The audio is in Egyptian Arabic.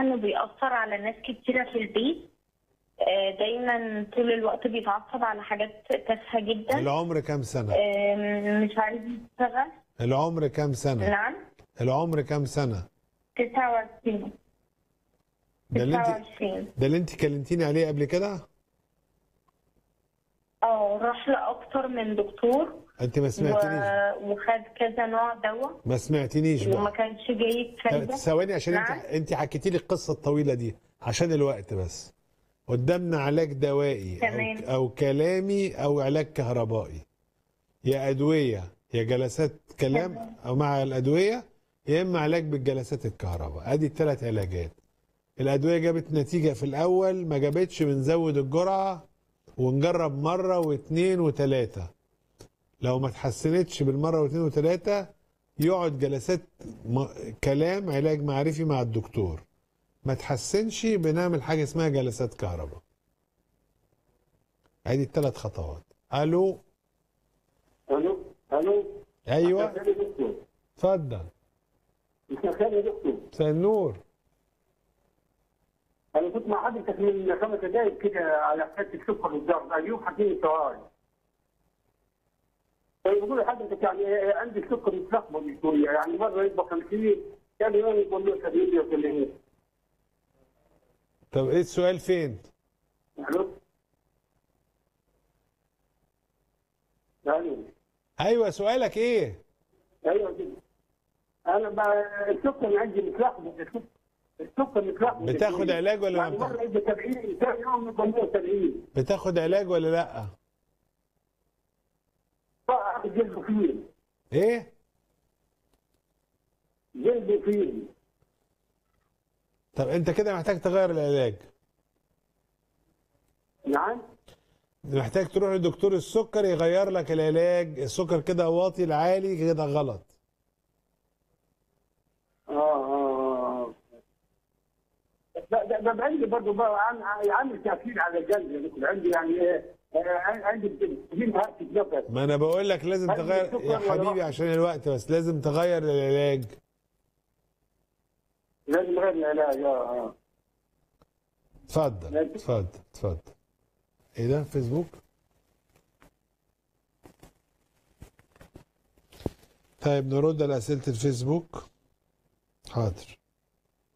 انه بيأثر على ناس كتيرة في البيت آه، دايما طول الوقت بيتعصب على حاجات تافهة جدا العمر كام سنة آم، مش عايز يشتغل العمر كام سنة نعم العمر كام سنة 29 ده اللي انت 29 ده اللي انت كلمتيني عليه قبل كده اه راح لأكتر من دكتور انت ما و... سمعتنيش وخد كذا نوع دواء ما سمعتنيش وما بقى كانش جايب فايدة ثواني عشان نعم. انت انت حكيتي لي القصه الطويله دي عشان الوقت بس قدامنا علاج دوائي تمام. أو, او كلامي او علاج كهربائي يا ادويه يا جلسات كلام تمام. او مع الادويه يا اما علاج بالجلسات الكهرباء ادي الثلاث علاجات الادويه جابت نتيجه في الاول ما جابتش بنزود الجرعه ونجرب مره واثنين وثلاثه لو ما اتحسنتش بالمره واثنين وثلاثه يقعد جلسات م... كلام علاج معرفي مع الدكتور ما تحسنش بنعمل حاجه اسمها جلسات كهرباء ادي الثلاث خطوات الو الو الو ايوه مساء الخير يا دكتور اتفضل مساء الخير يا دكتور مساء النور انا كنت مع حضرتك من خمس دقائق كده على حكايه السكر والضغط ايوب حكيني سؤال طيب بقول لحضرتك يعني إيه، عندي السكر متلخبط شويه يعني مره يبقى 50 ثاني يوم يقول له 70 و 80 طب ايه السؤال فين الو الو ايوه سؤالك ايه ايوه كده انا بقى السكر عندي متلخبط السكر السكر متلخبط بتاخد علاج ولا ما يعني بتاخد؟ مره يبقى 70 ثاني يوم يبقى 170 بتاخد علاج ولا لا بقى جلده فيه ايه جلده فيه طب انت كده محتاج تغير العلاج نعم محتاج تروح لدكتور السكر يغير لك العلاج السكر كده واطي العالي كده غلط اه اه اه ده ده ده عندي برضه بقى عن- عامل تاثير على القلب يا دكتور عندي يعني ايه آه، عندي بتجيب هرتك نفس ما انا بقول لك لازم هل تغير السكر يا ولا حبيبي لا؟ عشان الوقت بس لازم تغير العلاج لازم غير العلاج اه اه اتفضل لازم. اتفضل اتفضل ايه ده فيسبوك طيب نرد على اسئله الفيسبوك حاضر